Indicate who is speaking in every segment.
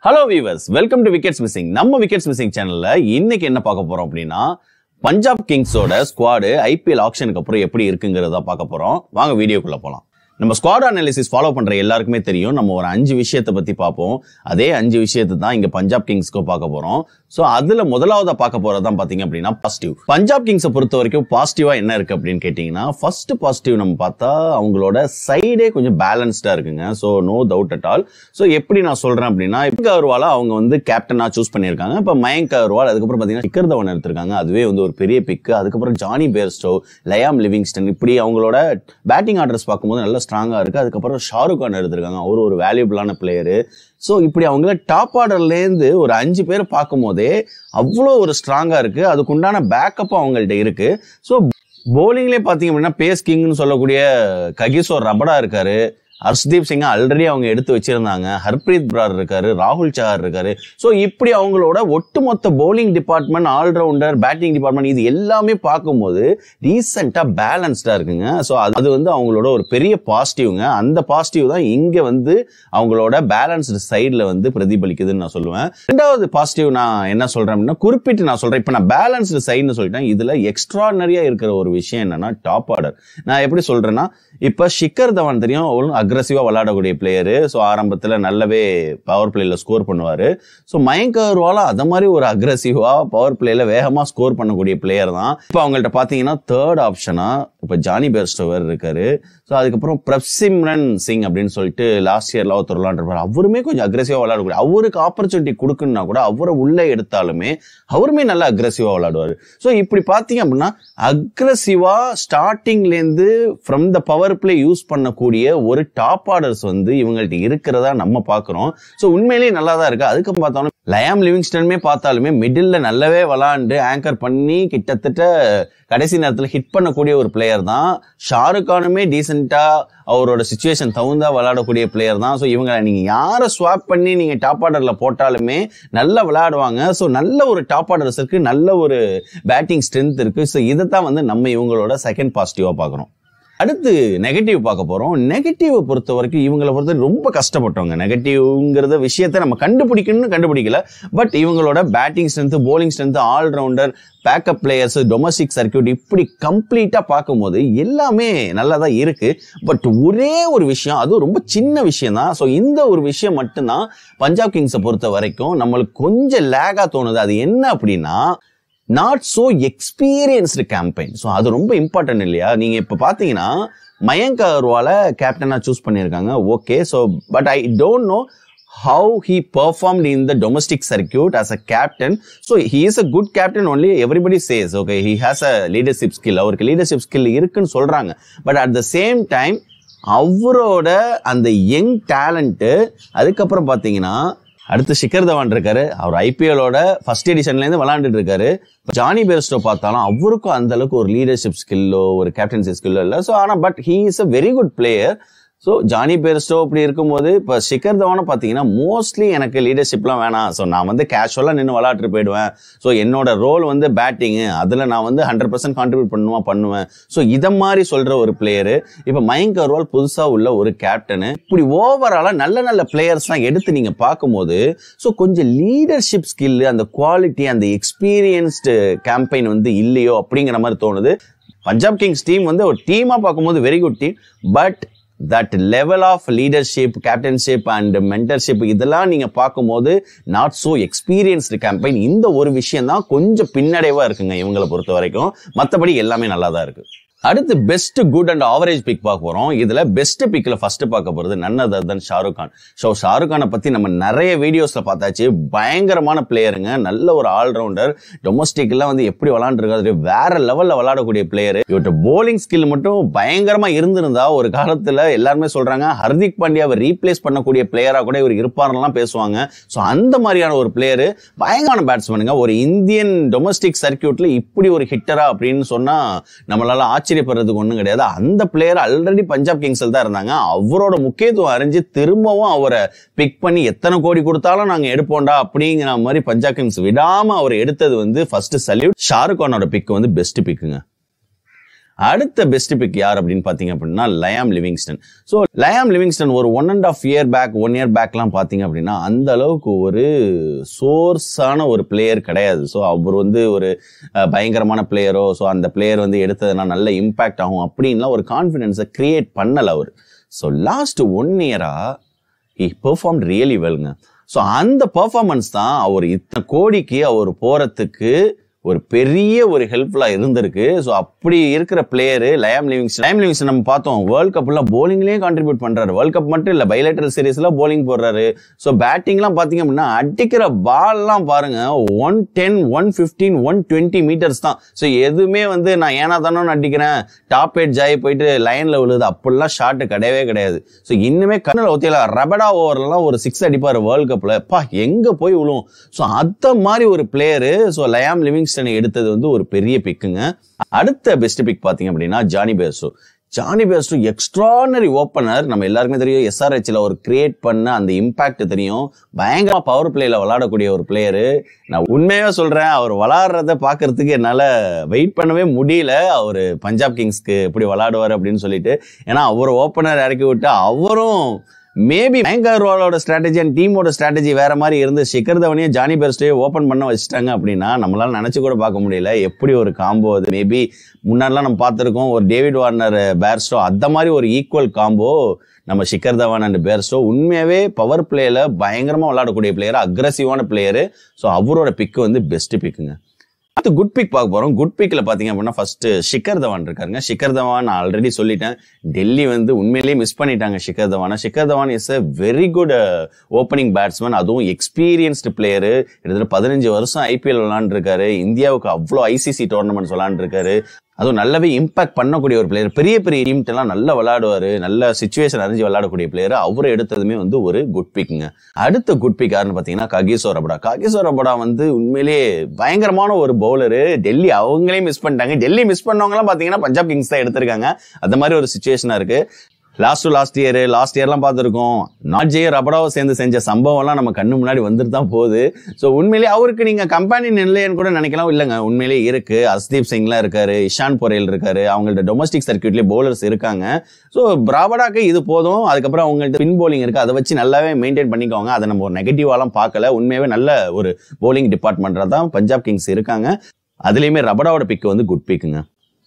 Speaker 1: hello viewers welcome to wickets missing நம்ம wickets missing சேனல்ல இன்னைக்கு என்ன பார்க்க போறோம் அப்படின்னா பஞ்சாப் கிங்ஸோட ஸ்குவாடு ஐபிஎல் ஆக்ஷனுக்கு அப்புறம் எப்படி இருக்குங்கிறத பார்க்க போறோம் வாங்க வீடியோக்குள்ள போலாம் நம்ம ஸ்குவாட் அனாலிசிஸ் ஃபாலோ பண்ற எல்லாருக்குமே தெரியும் நம்ம ஒரு அஞ்சு விஷயத்தை பத்தி பார்ப்போம் அதே அஞ்சு விஷயத்தை தான் இங்க பஞ்சாப் கிங்ஸ்க்கு பார்க்க போறோம் ஸோ அதுல முதலாவதா பார்க்க போறது தான் பாத்தீங்க அப்படின்னா பாசிட்டிவ் பஞ்சாப் கிங்ஸை பொறுத்த வரைக்கும் பாசிட்டிவா என்ன இருக்கு அப்படின்னு கேட்டீங்கன்னா ஃபர்ஸ்ட் பாசிட்டிவ் நம்ம பார்த்தா அவங்களோட சைடே கொஞ்சம் பேலன்ஸ்டா இருக்குங்க so no doubt at all so எப்படி நான் சொல்றேன் அப்படின்னா இப்போ அருவாலா அவங்க வந்து கேப்டனா சூஸ் பண்ணியிருக்காங்க இப்போ மயங்க் அருவால் அதுக்கப்புறம் பார்த்தீங்கன்னா சிக்கர் தவன் எடுத்திருக்காங்க அதுவே வந்து ஒரு பெரிய பிக்கு அதுக்கப்புறம் ஜானி பேர்ஸ்டோ லயாம் லிவிங்ஸ்டன் இப்படி அவங்களோட பேட்டிங் ஆர்டர்ஸ் பார்க்கும்போது நல்ல ஸ்ட்ராங்கா இருக்கு அதுக்கப்புறம் ஷாருக் கான் எடுத்திருக்காங்க அவர் ஒரு வேல்யூபிளான பிளேயரு ஸோ இப்படி அவங்கள டாப் ஆர்டர்லேருந்து ஒரு அஞ்சு பேர் பார்க்கும் போதே அவ்வளோ ஒரு ஸ்ட்ராங்காக இருக்கு அதுக்குண்டான பேக்கப்பும் அவங்கள்ட்ட இருக்கு ஸோ போலிங்லேயே பார்த்தீங்க அப்படின்னா பேஸ் கிங்னு சொல்லக்கூடிய ககிசோர் ரபடா இருக்காரு ஹர்ஷ்தீப் சிங்கை ஆல்ரெடி அவங்க எடுத்து வச்சிருந்தாங்க ஹர்ப்ரீத் பிரார் இருக்காரு ராகுல் சஹார் இருக்காரு ஸோ இப்படி அவங்களோட ஒட்டுமொத்த bowling department allrounder batting department இது எல்லாமே பார்க்கும்போது ரீசெண்டாக பேலன்ஸ்டாக இருக்குங்க ஸோ அது வந்து அவங்களோட ஒரு பெரிய பாசிட்டிவ்ங்க அந்த பாசிட்டிவ் தான் இங்கே வந்து அவங்களோட பேலன்ஸ்டு சைடில் வந்து பிரதிபலிக்குதுன்னு நான் சொல்லுவேன் ரெண்டாவது பாசிட்டிவ் நான் என்ன சொல்றேன் அப்படின்னா குறிப்பிட்டு நான் சொல்றேன் இப்போ நான் பேலன்ஸ்டு சைடுன்னு சொல்லிட்டேன் இதுல எக்ஸ்ட்ரானரியா இருக்கிற ஒரு விஷயம் என்னன்னா டாப் ஆர்டர் நான் எப்படி சொல்றேன்னா இப்போ ஷிக்கர் தவான் தெரியும் அவரும் அக்ரஸிவா விளையாடக்கூடிய பிளேயரு ஸோ ஆரம்பத்தில் நல்லாவே பவர் பிளேல ஸ்கோர் பண்ணுவாரு ஸோ மயங்க் அகர்வாலா அத மாதிரி ஒரு அக்ரஸிவா பவர் பிளேல வேகமா ஸ்கோர் பண்ணக்கூடிய பிளேயர் தான் இப்போ அவங்கள்ட்ட பார்த்தீங்கன்னா தேர்ட் ஆப்ஷனா இப்போ ஜானி பேர்ஸ்டோவர் இருக்காரு ஸோ அதுக்கப்புறம் பிரப்சிம்ரன் சிங் அப்படின்னு சொல்லிட்டு லாஸ்ட் இயர்ல ஒருத்தர் விளாண்டுருப்பாரு அவருமே கொஞ்சம் அக்ரெசிவா விளையாடக்கூடிய அவருக்கு ஆப்பர்ச்சுனிட்டி கொடுக்குன்னா கூட அவரை உள்ளே எடுத்தாலுமே அவருமே நல்லா அக்ரெசிவா விளையாடுவார் ஸோ இப்படி பார்த்தீங்க அப்படின்னா அக்ரெசிவா ஸ்டார்டிங்லேருந்து from the power play use பண்ணக்கூடிய ஒரு டாப் ஆர்டர்ஸ் வந்து இவங்கள்ட்ட இருக்கிறதா நம்ம பார்க்குறோம் ஸோ உண்மையிலேயே நல்லா தான் இருக்கு அதுக்கு பார்த்தாலும் லயாம் லிவிங்ஸ்டனுமே பார்த்தாலுமே மிடில் நல்லாவே விளாண்டு ஆங்கர் பண்ணி கிட்டத்தட்ட கடைசி நேரத்தில் ஹிட் பண்ணக்கூடிய ஒரு பிளேயர் தான் ஷாருக் கானுமே டீசெண்டாக அவரோட சுச்சுவேஷன் தகுந்தா விளையாடக்கூடிய பிளேயர் தான் ஸோ இவங்க நீங்கள் யாரை ஸ்வாப் பண்ணி நீங்கள் டாப் ஆர்டரில் போட்டாலுமே நல்லா விளையாடுவாங்க ஸோ நல்ல ஒரு டாப் ஆர்டர்ஸ் இருக்கு நல்ல ஒரு பேட்டிங் ஸ்ட்ரென்த் இருக்கு ஸோ இதை தான் வந்து நம்ம இவங்களோட செகண்ட் பாசிட்டிவாக பார்க்குறோம் அடுத்து நெகட்டிவ் பார்க்க போறோம் நெகட்டிவை பொறுத்த வரைக்கும் இவங்களை பொறுத்த ரொம்ப கஷ்டப்பட்டவங்க நெகட்டிவ்ங்கிறத விஷயத்தை நம்ம கண்டுபிடிக்கணும்னு கண்டுபிடிக்கல பட் இவங்களோட batting strength bowling strength allrounder backup players domestic circuit இப்படி கம்ப்ளீட்டா பார்க்கும்போது எல்லாமே நல்லா தான் இருக்கு பட் ஒரே ஒரு விஷயம் அதுவும் ரொம்ப சின்ன விஷயம் தான் ஸோ இந்த ஒரு விஷயம் மட்டும்தான் பஞ்சாப் கிங்ஸை பொறுத்த வரைக்கும் நம்மளுக்கு கொஞ்சம் லேகா தோணுது அது என்ன அப்படின்னா not so experienced campaign so அது ரொம்ப இம்பார்ட்டன்ட் இல்லையா நீங்க இப்ப பாத்தீங்கன்னா மயங்க் அகர்வால கேப்டனா சூஸ் பண்ணியிருக்காங்க okay so but I don't know how he performed in the domestic circuit as a captain so he is a good captain only everybody says okay he has a leadership skill அவருக்கு leadership skill இருக்குன்னு சொல்றாங்க but at the same time அவரோட அந்த young talent அதுக்கப்புறம் பார்த்தீங்கன்னா அடுத்து ஷிகர் தவான் இருக்காரு அவர் ஐபிஎலோட first எடிஷன்லேருந்து விளாண்டுட்டு இருக்காரு ஜானி பேர்ஸ்டோ பார்த்தாலும் அவருக்கும் அந்த அளவுக்கு ஒரு லீடர்ஷிப் ஸ்கில்லோ ஒரு கேப்டன்சி ஸ்கில்லோ இல்லை ஸோ ஆனால் but he is a very good player so Jonny Bairstow அப்படி இருக்கும்போது இப்போ ஷிகர் தவானை பார்த்தீங்கன்னா மோஸ்ட்லி எனக்கு லீடர்ஷிப்லாம் வேணாம் ஸோ நான் வந்து கேஷுவலாக நின்று விளாட்டு போயிடுவேன் ஸோ என்னோட ரோல் வந்து பேட்டிங்கு அதில் நான் வந்து ஹண்ட்ரட் பர்சன்ட் கான்ட்ரிபியூட் பண்ணுவா பண்ணுவேன் ஸோ இதை மாதிரி சொல்கிற ஒரு பிளேயரு இப்போ மயங்க் அர்வால் புதுசாக உள்ள ஒரு கேப்டனு இப்படி ஓவராலாக நல்ல நல்ல பிளேயர்ஸ்லாம் எடுத்து நீங்கள் பார்க்கும்போது ஸோ கொஞ்சம் லீடர்ஷிப் ஸ்கில் அந்த குவாலிட்டி அந்த எக்ஸ்பீரியன்ஸ்டு கேம்பெயின் வந்து இல்லையோ அப்படிங்கிற மாதிரி தோணுது பஞ்சாப் கிங்ஸ் டீம் வந்து ஒரு டீமாக பார்க்கும்போது very good team but that level of leadership captainship and mentorship இதெல்லாம் நீங்க பார்க்கும்போது நாட் சோ எக்ஸ்பீரியன்ஸ்டு கேம்பெயின் இந்த ஒரு விஷயம் தான் கொஞ்சம் பின்னடைவா இருக்குங்க இவங்களை பொறுத்த வரைக்கும் மற்றபடி எல்லாமே நல்லா தான் இருக்கு அடுத்து best good and average pick பார்க்க போறோம் இதுல பெஸ்ட் பிக்ல ஃபர்ஸ்ட் பார்க்க போறது none other than Shahrukh Khan so Shahrukh கானை பத்தி நம்ம நிறைய வீடியோஸ்ல பார்த்தாச்சு பயங்கரமான பிளேயருங்க நல்ல ஒரு ஆல்ரவுண்டர் டொமஸ்டிக் எல்லாம் வந்து எப்படி விளாண்டுருக்காரு வேற லெவல்ல விளையாடக்கூடிய பிளேயர் இவர்கிட்ட போலிங் ஸ்கில் மட்டும் பயங்கரமா இருந்திருந்தா ஒரு காலத்துல எல்லாருமே சொல்றாங்க ஹர்திக் பாண்டியாவை ரீப்ளேஸ் பண்ணக்கூடிய பிளேயரா கூட இவர் இருப்பாருலாம் பேசுவாங்க ஸோ அந்த மாதிரியான ஒரு பிளேயர் பயங்கரமான பேட்ஸ்மேனுங்க ஒரு இந்தியன் டொமஸ்டிக் சர்க்கியூட்ல இப்படி ஒரு ஹிட்டரா அப்படின்னு சொன்னா நம்மளால ஆச்சரியப்படுறதுக்கு ஒன்றும் கிடையாது அந்த பிளேயர் ஆல்ரெடி பஞ்சாப் கிங்ஸில் தான் இருந்தாங்க அவரோட முக்கியத்துவம் அறிஞ்சு திரும்பவும் அவரை பிக் பண்ணி எத்தனை கோடி கொடுத்தாலும் நாங்கள் எடுப்போம்டா அப்படிங்கிற மாதிரி பஞ்சாப் கிங்ஸ் விடாம அவர் எடுத்தது வந்து ஃபர்ஸ்ட் சல்யூட் ஷாருக் கானோட பிக் வந்து பெஸ்ட் பிக்குங்க அடுத்த பெஸ்ட் பிக் யார் அப்படின்னு பார்த்தீங்க அப்படின்னா Liam Livingstone so Liam Livingstone ஒரு one and half year back one year பேக்லாம் பார்த்தீங்க அப்படின்னா அந்த அளவுக்கு ஒரு சோர்ஸான ஒரு பிளேயர் கிடையாது ஸோ அவர் வந்து ஒரு அஹ், பயங்கரமான பிளேயரோ ஸோ அந்த பிளேயர் வந்து எடுத்ததுனா நல்ல இம்பாக்ட் ஆகும் அப்படின்லாம் ஒரு கான்ஃபிடென்ஸை கிரியேட் பண்ணல அவர் ஸோ லாஸ்ட் ஒன் இயரா ஹி பெர்ஃபார்ம் ரியலி வெல்ங்க ஸோ அந்த பெர்ஃபார்மன்ஸ் தான் அவர் இத்தனை கோடிக்கு அவர் போறதுக்கு ஒரு பெரிய ஒரு ஹெல்ப்ஃபுல்லா இருந்திருக்கு ஸோ அப்படி இருக்கிற பிளேயரு லயம் லிவிங்ஸ்டன் லயம் லிவிங்ஸ்டன் நம்ம பார்த்தோம் வேர்ல்ட் கப்ல போலிங்லேயே கான்ட்ரிபியூட் பண்றாரு வேர்ல்ட் கப் மட்டும் இல்ல பைலேட்டரல் சீரீஸ்ல போலிங் போடுறாரு ஸோ பேட்டிங்லாம் பார்த்தீங்க அப்படின்னா அடிக்கிற பால்லாம் பாருங்க one ten one fifteen one twenty meters தான் ஸோ எதுவுமே வந்து நான் ஏனா தானோ அடிக்கிறேன் டாப் எட் ஜாய் போயிட்டு லைன்ல விழுது அப்படிலாம் ஷாட் கிடையவே கிடையாது ஸோ இன்னுமே கண்ணில் ஒத்தியில ரபடா ஓவர்லாம் ஒரு சிக்ஸ் அடிப்பார் வேர்ல்ட் கப்ல பா எங்க போய் விழுவும் ஸோ அந்த மாதிரி ஒரு பிளேயரு ஸோ லயாம் லிவிங்ஸ்டனை எடுத்தது வந்து ஒரு பெரிய பிக்குங்க அடுத்த பெஸ்ட் பிக் பார்த்தீங்க அப்படின்னா Jonny Bairstow Jonny Bairstow extraordinary opener நம்ம எல்லாருக்குமே தெரியும் எஸ்ஆர்ஹெச்ல ஒரு கிரியேட் பண்ண அந்த இம்பாக்ட் தெரியும் பயங்கரமா பவர் பிளேல விளையாடக்கூடிய ஒரு பிளேயரு நான் உண்மையா சொல்றேன் அவர் விளாடுறத பார்க்கறதுக்கு என்னால வெயிட் பண்ணவே முடியல அவர் பஞ்சாப் கிங்ஸ்க்கு எப்படி விளையாடுவார் அப்படின்னு சொல்லிட்டு ஏன்னா அவர் ஓப்பனர் இறக்கி விட்டு அவரும் மேபி மயங்க் அகர்வாலோட ஸ்ட்ராட்டஜி அண்ட் டீமோட ஸ்ட்ராட்டஜி வேற மாதிரி இருந்து சிக்கர் தவனையும் ஜானி பெர்ஸ்டே ஓப்பன் பண்ண வச்சுட்டாங்க அப்படின்னா நம்மளால நினைச்சு கூட பார்க்க முடியல எப்படி ஒரு காம்போ அது மேபி முன்னாடிலாம் நம்ம பார்த்துருக்கோம் ஒரு டேவிட் வார்னர் பேர்ஸ்டோ அந்த மாதிரி ஒரு ஈக்குவல் காம்போ நம்ம ஷிக்கர் தவான் அண்ட் பேர்ஸ்டோ உண்மையாவே பவர் பிளேல பயங்கரமா விளையாடக்கூடிய பிளேயர் அக்ரஸிவான பிளேயர் ஸோ அவரோட பிக்கு வந்து பெஸ்ட் பிக்குங்க அடுத்து குட் பிக் பார்க்க போறோம் குட் பிக்ல பாத்தீங்க அப்படின்னா ஃபர்ஸ்ட் ஷிக்கர் தவான் இருக்காருங்க ஷிக்கர் தவான் நான் ஆல்ரெடி சொல்லிட்டேன் டெல்லி வந்து உண்மையிலேயே மிஸ் பண்ணிட்டாங்க ஷிக்கர் தவானை Shikhar Dhawan is a very good opening batsman அதுவும் எக்ஸ்பீரியன்ஸ்டு பிளேயரு கிட்டத்தட்ட பதினஞ்சு வருஷம் ஐபிஎல் விளாண்டுருக்காரு இந்தியாவுக்கு அவ்வளோ ஐசிசி டோர்னமெண்ட்ஸ் விளாண்டுருக்காரு அதுவும் நல்லாவே இம்பாக்ட் பண்ணக்கூடிய ஒரு பிளேயர் பெரிய பெரிய டீம்ட்டு எல்லாம் நல்லா விளையாடுவாரு நல்ல சுச்சுவேஷன் அறிஞ்சு விளையாடக்கூடிய பிளேயர் அவரை எடுத்ததுமே வந்து ஒரு குட் பிக்குங்க அடுத்த குட் பிக் யாருன்னு பார்த்தீங்கன்னா ககிசோ ரபடா ககிசோ ரபடா வந்து உண்மையிலேயே பயங்கரமான ஒரு பவுலரு டெல்லி அவங்களே மிஸ் பண்ணிட்டாங்க டெல்லி மிஸ் பண்ணவங்கலாம் பார்த்தீங்கன்னா பஞ்சாப் கிங்ஸ் தான் எடுத்திருக்காங்க அந்த மாதிரி ஒரு சுச்சுவேஷனா இருக்கு last to last year last இயர்லாம் பார்த்துருக்கோம் நாட்ஜே ரபடாவை சேர்ந்து செஞ்ச சம்பவம்லாம் நம்ம கண்ணு முன்னாடி வந்துட்டு தான் போகுது ஸோ உண்மையிலேயே அவருக்கு நீங்க கம்பெனி இல்லைன்னு கூட நினைக்கலாம் இல்லைங்க உண்மையிலேயே இருக்கு அஸ்தீப் சிங்லாம் இருக்காரு இஷான் பொரேல் இருக்காரு அவங்கள்ட்ட டொமஸ்டிக் சர்க்கியூட்லேயே பவுலர்ஸ் இருக்காங்க ஸோ ராபடாக்கு இது போதும் அதுக்கப்புறம் அவங்கள்ட்ட பின் bowling இருக்கு அதை வச்சு நல்லாவே மெயின்டைன் பண்ணிக்கோங்க அதை நம்ம ஒரு நெகட்டிவாலாம் பார்க்கல உண்மையாவே நல்ல ஒரு bowling டிபார்ட்மெண்ட்ல தான் பஞ்சாப் கிங்ஸ் இருக்காங்க அதுலேயுமே ரபடாவோட பிக் வந்து குட் பிக்குங்க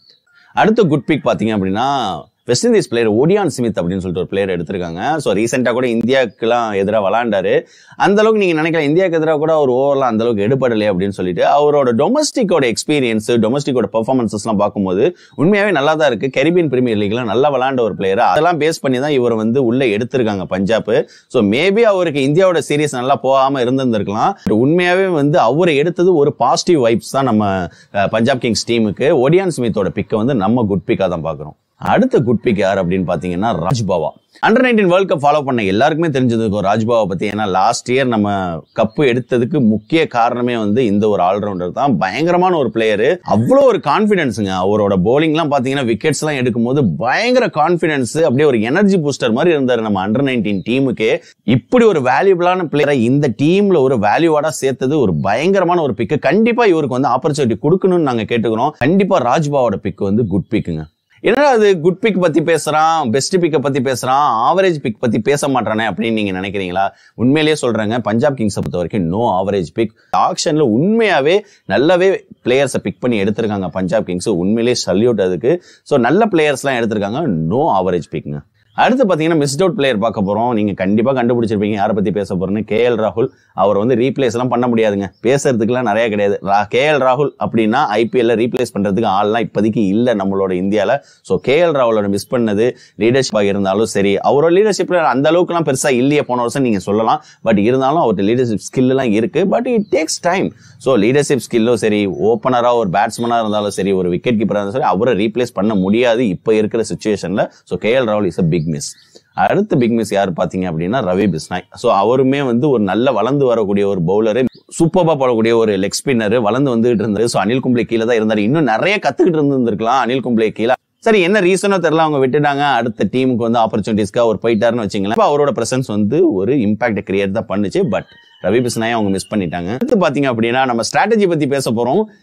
Speaker 1: அடுத்த குட் பிக் பார்த்தீங்க அப்படின்னா West Indies player Odean Smith அப்படின்னு சொல்லிட்டு ஒரு பிளேயர் எடுத்திருக்காங்க ஸோ ரீசெண்டாக கூட இந்தியாவுக்குலாம் எதிராக விளாண்டாரு அந்த அளவுக்கு நீங்கள் நினைக்கலாம் இந்தியாவுக்கு எதிராக கூட அவர் ஓவர்லாம் அந்த அளவுக்கு எடுபடலை அப்படின்னு சொல்லிட்டு அவரோட டொமஸ்டிக்கோட எக்ஸ்பீரியன்ஸ் டொமஸ்டிக்கோட பெர்ஃபார்மன்சஸ்லாம் பார்க்கும்போது உண்மையாகவே நல்லா தான் இருக்கு கெரிபியன் பிரீமியர் லீக்ல நல்லா விளாண்ட ஒரு பிளேயர் அதெல்லாம் பேஸ் பண்ணி தான் இவர் வந்து உள்ள எடுத்திருக்காங்க பஞ்சாப் ஸோ மேபி அவருக்கு இந்தியாவோட சீரியஸ் நல்லா போகாம இருந்திருந்திருக்கலாம் But உண்மையாவே வந்து அவரை எடுத்தது ஒரு பாசிட்டிவ் வைப்ஸ் தான் நம்ம அஹ், பஞ்சாப் கிங்ஸ் டீமுக்கு ஒடியான் ஸ்மித்தோட பிக்கை வந்து நம்ம குட் பிக்காக தான் பார்க்குறோம் அடுத்த குட் பிக் யார் அப்படின்னு பார்த்தீங்கன்னா Raj Bawa under nineteen world cup follow பண்ண எல்லாருக்குமே தெரிஞ்சதுக்கும் ராஜ்பாவை பத்தி ஏன்னா லாஸ்ட் இயர் நம்ம கப்பு எடுத்ததுக்கு முக்கிய காரணமே வந்து இந்த ஒரு ஆல்ரவுண்டர் தான் பயங்கரமான ஒரு பிளேயர் அவ்வளோ ஒரு கான்ஃபிடன்ஸுங்க அவரோட bowlingலாம் பார்த்தீங்கன்னா விக்கெட்ஸ் எல்லாம் எடுக்கும்போது பயங்கர கான்ஃபிடன்ஸ் அப்படியே ஒரு எனர்ஜி பூஸ்டர் மாதிரி இருந்தார் நம்ம அண்டர் நைன்டீன் டீமுக்கே இப்படி ஒரு வேல்யூபிளான பிளேயரை இந்த டீம்ல ஒரு வேல்யூவாடா சேர்த்தது ஒரு பயங்கரமான ஒரு பிக்கு கண்டிப்பா இவருக்கு வந்து ஆப்பர்ச்சுனிட்டி கொடுக்கணும்னு நாங்க கேட்டுக்கிறோம் கண்டிப்பா ராஜ்பாவோட பிக் வந்து குட் பிக்குங்க என்னடா அது குட் பிக் பத்தி பேசுறான் பெஸ்ட் பிக்கை பத்தி பேசுறான் ஆவரேஜ் பிக் பத்தி பேச மாட்டானே அப்படின்னு நீங்க நினைக்கிறீங்களா உண்மையிலேயே சொல்றேங்க பஞ்சாப் கிங்ஸை பொறுத்த வரைக்கும் நோ ஆவரேஜ் பிக் ஆக்ஷன்ல உண்மையாவே நல்லாவே பிளேயர்ஸை பிக் பண்ணி எடுத்திருக்காங்க பஞ்சாப் கிங்ஸ் உண்மையிலேயே சல்யூட் அதுக்கு ஸோ நல்ல பிளேயர்ஸ்லாம் எடுத்திருக்காங்க நோ ஆவரேஜ் பிக்ங்க அடுத்து பார்த்தீங்கன்னா மிஸ்ட் அவுட் பிளேயர் பார்க்க போறோம் நீங்க கண்டிப்பா கண்டுபிடிச்சிருப்பீங்க யாரை பத்தி பேச போறோம்னு கே எல் ராகுல் அவர் வந்து ரீப்ளேஸ் எல்லாம் பண்ண முடியாதுங்க பேசுறதுக்குலாம் நிறைய கிடையாது கே எல் ராகுல் அப்படின்னா ஐபிஎல்ல ரீப்ளேஸ் பண்றதுக்கு ஆள்லாம் இப்போதைக்கு இல்லை நம்மளோட இந்தியால ஸோ கே எல் ராகுலோட மிஸ் பண்ணது லீடர்ஷிப்பாக இருந்தாலும் சரி அவரோட லீடர்ஷிப்ல அந்த அளவுக்குலாம் பெருசா இல்லையே போன வருஷம் நீங்க சொல்லலாம் பட் இருந்தாலும் அவர்கிட்ட லீடர்ஷிப் ஸ்கில் எல்லாம் இருக்கு but it takes time so leadership ஸ்கில்லும் சரி ஓப்பனரா ஒரு பேட்ஸ்மனா இருந்தாலும் சரி ஒரு விக்கெட் கீப்பரா இருந்தாலும் சரி அவரை ரீப்ளேஸ் பண்ண முடியாது இப்போ இருக்கிற சுச்சுவேஷன்ல ஸோ கே எல் ராகுல் இஸ் அ பிக் மிஸ் அடுத்த பிக் மிஸ் யார் பாத்தீங்க அப்படின்னா ரவி பிஸ்னாய் ஸோ அவருமே வந்து ஒரு நல்ல வளர்ந்து வரக்கூடிய ஒரு பவுலரு சூப்பராக போடக்கூடிய ஒரு லெக் ஸ்பின்னர் வளர்ந்து வந்துகிட்டு இருந்தாரு ஸோ அனில் கும்ப்ளே கீழே தான் இருந்தாரு இன்னும் நிறைய கத்துக்கிட்டு இருந்திருக்கலாம் அனில் கும்ப்ளே கீழே சரி என்ன ரீசனோ தெரியல அவங்க விட்டுட்டாங்க அடுத்த டீமுக்கு வந்து ஆப்பர்ச்சுனிட்டிஸ்க்காக அவர் போயிட்டாருன்னு வச்சுங்களேன் இப்போ அவரோட பிரசன்ஸ் வந்து ஒரு இம்பாக்ட் கிரியேட் தான் பண்ணுச்சு பட் ரவி பிஸ்னாயை அவங்க மிஸ் பண்ணிட்டாங்க அடுத்து பாத்தீங்க அப்படின்னா நம்ம ஸ்ட்ராட்டஜி பத்தி பேச போறோம்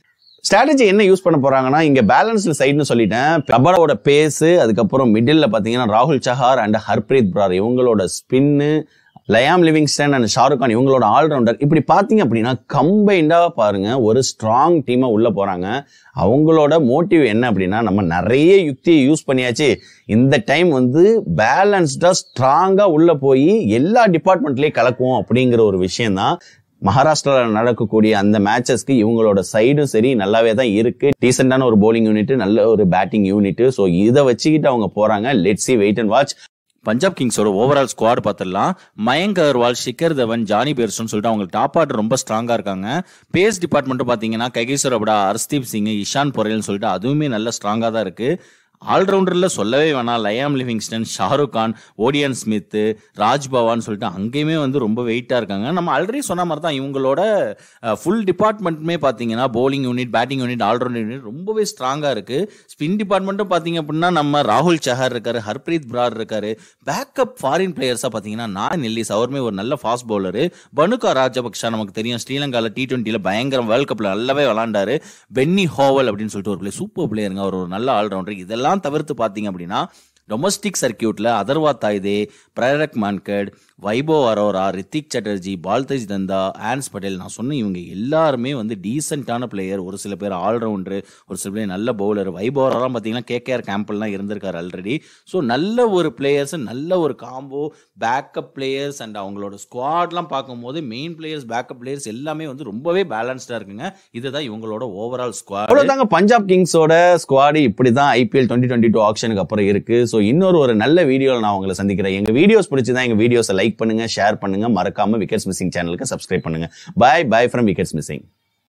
Speaker 1: ஸ்ட்ராட்டஜி என்ன யூஸ் பண்ண போறாங்கன்னா இங்க பேலன்ஸ்டு சைடுன்னு சொல்லிட்டேன் ரபரோட பேஸ் அதுக்கப்புறம் மிடில் பாத்தீங்கன்னா ராகுல் சஹார் அண்ட் ஹர்ப்ரீத் பிரார் இவங்களோட spin Liam Livingstone and Shahrukh Khan இவங்களோட ஆல்ரவுண்டர் இப்படி பார்த்தீங்க அப்படின்னா கம்பைண்டா பாருங்க ஒரு ஸ்ட்ராங் டீமா உள்ள போறாங்க அவங்களோட மோட்டிவ் என்ன அப்படின்னா நம்ம நிறைய யுக்தியை யூஸ் பண்ணியாச்சு இந்த டைம் வந்து பேலன்ஸ்டா ஸ்ட்ராங்கா உள்ள போய் எல்லா டிபார்ட்மெண்ட்லயும் கலக்குவோம் அப்படிங்கிற ஒரு விஷயம் தான் மகாராஷ்டிராவில் நடக்கக்கூடிய அந்த மேட்சஸ்க்கு இவங்களோட சைடும் சரி நல்லாவே தான் இருக்கு டீசெண்டான ஒரு bowling யூனிட் நல்ல ஒரு பேட்டிங் யூனிட் ஸோ இதை வச்சுக்கிட்டு அவங்க போறாங்க let's wait and watch
Speaker 2: Punjab கிங்ஸோட ஓவரால் ஸ்குவாட் பார்த்துடலாம் மயங்க் அகர்வால் ஷிகர் தவன் ஜானி பேர்ஸ்டன் சொல்லிட்டு அவங்க டாப் ஆர்டர் ரொம்ப ஸ்ட்ராங்கா இருக்காங்க பேஸ் டிபார்ட்மெண்ட்டும் பார்த்தீங்கன்னா கைகேஸ்வர் அபடா ஹர்ஸ்தீப் சிங் இஷான் பொரேல்னு சொல்லிட்டு அதுவுமே நல்ல ஸ்ட்ராங்கா தான் இருக்கு ஆல்ரவுண்டர்ல சொல்லவே வேணாம் Liam Livingstone Shahrukh Khan Odean Smith Raj Bawa சொல்லிட்டு அங்கேயுமே வந்து ரொம்ப வெயிட்டா இருக்காங்க நம்ம ஆல்ரெடி சொன்ன மாதிரி தான் இவங்களோட ஃபுல் டிபார்ட்மெண்ட்டுமே பார்த்தீங்கன்னா bowling unit batting unit allrounder unit ரொம்பவே ஸ்ட்ராங்கா இருக்கு ஸ்பின் டிபார்ட்மெண்ட்டும் பார்த்தீங்க அப்படின்னா நம்ம ராகுல் சஹர் இருக்காரு ஹர்ப்ரீத் பிரார் இருக்காரு பேக்கப் ஃபாரின் பிளேயர்ஸா பார்த்தீங்கன்னா நான் நெல்லிஸ் அவருமே ஒரு நல்ல ஃபாஸ்ட் பவுலரு பனுகா ராஜபக்ஷா நமக்கு தெரியும் ஸ்ரீலங்கால டி டுவெண்ட்டில பயங்கர வேர்ல்ட் கப்ல நல்லாவே விளாண்டாரு பென்னி ஹோவல் அப்படின்னு சொல்லிட்டு ஒரு பிளேயர் சூப்பர் பிளேயருங்க அவர் ஒரு நல்ல ஆல்ரவுண்டர் இதெல்லாம் தவிர்த்து பார்த்தீங்க அப்படின்னா டொமஸ்டிக் சர்க்கியூட்ல அதர்வா தாய்தே பிரரக் மான்கட் வைபவ் அரோரா ரித்திக் சட்டர்ஜி பால்தேஜ் தந்தா ஆன்ஸ் பட்டேல் நான் சொன்ன இவங்க எல்லாருமே வந்து டீசென்டான பிளேயர் ஒரு சில பேர் ஆல்ரவுண்டர் ஒரு சில பேர் நல்ல பவுலர் வைபவ் அரோரா பார்த்தீங்கன்னா கேகேஆர் கேம்பிள்லாம் இருந்திருக்காரு ஆல்ரெடி ஸோ நல்ல ஒரு பிளேயர்ஸ் நல்ல ஒரு காம்போ பேக்கப் பிளேயர்ஸ் அண்ட் அவங்களோட ஸ்குவாட்லாம் பார்க்கும்போது மெயின் பிளேயர்ஸ் பேக்கப் பிளேயர்ஸ் எல்லாமே வந்து ரொம்பவே பேலன்ஸ்டா இருக்குங்க இதுதான் இவங்களோட ஓவரால் ஸ்குவாட்
Speaker 1: அவ்வளவுதாங்க பஞ்சாப் கிங்ஸோட ஸ்குவாடு இப்படிதான் ஐபிஎல் டுவெண்ட்டி டுவெண்ட்டி டூ ஆப்ஷனுக்கு அப்புறம் இருக்கு ஸோ இன்னொரு ஒரு நல்ல வீடியோவில் நான் உங்களை சந்திக்கிறேன் எங்க வீடியோஸ் பிடிச்சதா எங்க வீடியோஸை லைக் பண்ணுங்க ஷேர் பண்ணுங்க மறக்காம விக்கெட்ஸ் மிஸ்ஸிங் சேனலுக்கு சப்ஸ்கிரைப் பண்ணுங்க bye bye from wickets missing